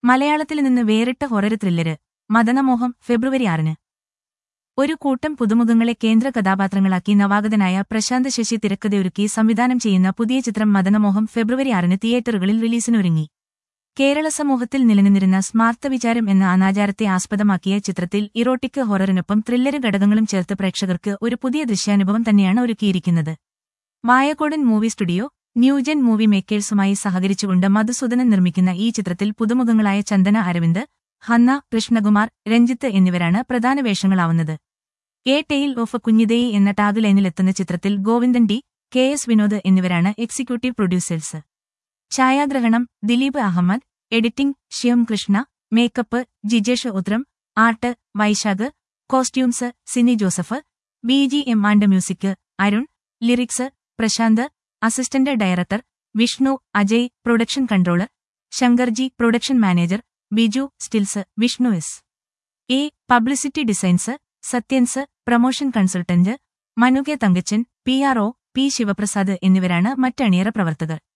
മലയാളത്തിൽ നിന്ന് വേറിട്ട ഹൊറർ ത്രില്ലര് മദനമോഹം ഫെബ്രുവരി ആറിന് ഒരു കൂട്ടം പുതുമുഖങ്ങളെ കേന്ദ്ര കഥാപാത്രങ്ങളാക്കി നവാഗതനായ പ്രശാന്ത് ശശി തിരക്കഥയൊരുക്കി സംവിധാനം ചെയ്യുന്ന പുതിയ ചിത്രം മദനമോഹം ഫെബ്രുവരി ആറിന് തിയേറ്ററുകളിൽ റിലീസിനൊരുങ്ങി കേരള സമൂഹത്തിൽ നിലനിന്നിരുന്ന സ്മാർത്ത വിചാരം എന്ന അനാചാരത്തെ ആസ്പദമാക്കിയ ചിത്രത്തിൽ ഇറോട്ടിക് ഹൊററിനൊപ്പം ത്രില്ലര് ഘടകങ്ങളും ചേർത്ത് പ്രേക്ഷകർക്ക് ഒരു പുതിയ ദൃശ്യാനുഭവം തന്നെയാണ് ഒരുക്കിയിരിക്കുന്നത് Vayakkodan movie studio new gen movie മേക്കേഴ്സുമായി സഹകരിച്ചുകൊണ്ട് മധുസൂദനൻ നിർമ്മിക്കുന്ന ഈ ചിത്രത്തിൽ പുതുമുഖങ്ങളായ ചന്ദന അരവിന്ദ് ഹന്ന കൃഷ്ണകുമാർ രഞ്ജിത്ത് എന്നിവരാണ് പ്രധാന വേഷങ്ങളാവുന്നത് എ ടെയിൽ ഓഫ് കുഞ്ഞിദേയി എന്ന ടാഗ് ലൈനിലെത്തുന്ന ചിത്രത്തിൽ Govindan D K S Vinod എന്നിവരാണ് എക്സിക്യൂട്ടീവ് പ്രൊഡ്യൂസേഴ്സ് ഛായാഗ്രഹണം Dileep Ahammed editing Shyam Krishna makeup Jijesh Uthram art Vaisakh costumes Cini Joseph B G M and music Arun lyrics Prashanth assistant director Vishnu Ajay production controller Shankarji production manager Biju stills Vishnu S A publicity designs Sathyans promotion consultant Manu K Thankachan P R O P Sivaprasad എന്നിവരാണ് മറ്റണിയറ പ്രവർത്തകർ